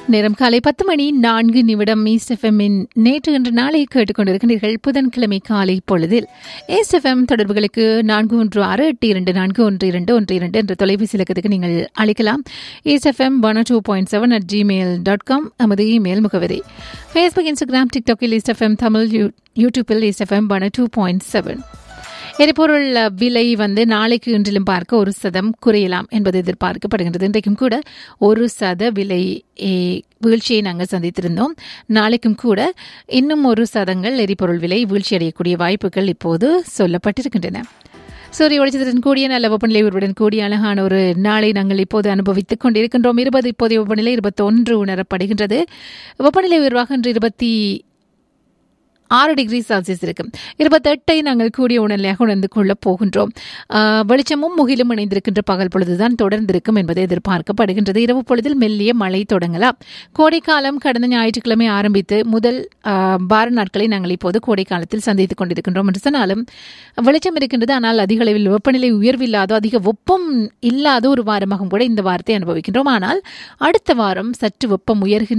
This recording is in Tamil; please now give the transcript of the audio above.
நேரம் காலை பத்து மணி நான்கு நிமிடம் ஈஸ்ட் எஃப்எம்மின் நேற்று இன்று நாளை கேட்டுக்கொண்டிருக்கிறீர்கள் புதன்கிழமை காலை பொழுதில் ஈஸ்ட் எஃப்எம் தொடர்புகளுக்கு நான்கு ஒன்று ஆறு எட்டு இரண்டு நான்கு ஒன்று இரண்டு ஒன்று இரண்டு என்ற தொலைபேசி இலக்கத்துக்கு நீங்கள் அழைக்கலாம் East FM one two point seven at Gmail dot com நமது இமெயில் முகவரி ஃபேஸ்புக் இன்ஸ்டாகிராம் டிக்டாக்கில் ஈஸ்ட் எஃப்எம் தமிழ் யூ யூடியூப்பில் East FM one two point seven எரிபொருள் விலை வந்து நாளைக்கு இன்றிலும் பார்க்க ஒரு சதம் குறையலாம் என்பது எதிர்பார்க்கப்படுகின்றது இன்றைக்கும் கூட ஒரு சத விலை வீழ்ச்சியை நாங்கள் சந்தித்திருந்தோம் நாளைக்கும் கூட இன்னும் ஒரு சதங்கள் எரிபொருள் விலை வீழ்ச்சி அடையக்கூடிய வாய்ப்புகள் இப்போது சொல்லப்பட்டிருக்கின்றன சூரிய ஒளிச்சத்துடன் கூடிய நல்ல வெப்பநிலை உருவுடன் கூடிய அழகான ஒரு நாளை நாங்கள் இப்போது அனுபவித்துக் கொண்டிருக்கின்றோம் இருபது இப்போதைய வெப்பநிலை இருபத்தொன்று உணரப்படுகின்றது வெப்பநிலை உயர்வாக இன்று இருபத்தி ஆறு டிகிரி செல்சியஸ் இருக்கு இருபத்தெட்டை நாங்கள் கூடிய உணர்நிலையாக உணர்ந்து கொள்ளப் போகின்றோம் வெளிச்சமும் முகிலும் இணைந்திருக்கின்ற பகல் பொழுதுதான் தொடர்ந்திருக்கும் என்பது எதிர்பார்க்கப்படுகின்றது இரவு பொழுதில் மெல்லிய மழை தொடங்கலாம் கோடைக்காலம் கடந்த ஞாயிற்றுக்கிழமை ஆரம்பித்து முதல் வார நாட்களை நாங்கள் இப்போது கோடைக்காலத்தில் சந்தித்துக் கொண்டிருக்கின்றோம் என்று சொன்னாலும் வெளிச்சம் இருக்கின்றது ஆனால் அதிக அளவில் வெப்பநிலை உயர்வில்லாதோ அதிக வெப்பம் இல்லாத ஒரு வாரமாகவும் கூட இந்த வாரத்தை அனுபவிக்கின்றோம் ஆனால் அடுத்த வாரம் சற்று வெப்பம் உயர்கின்ற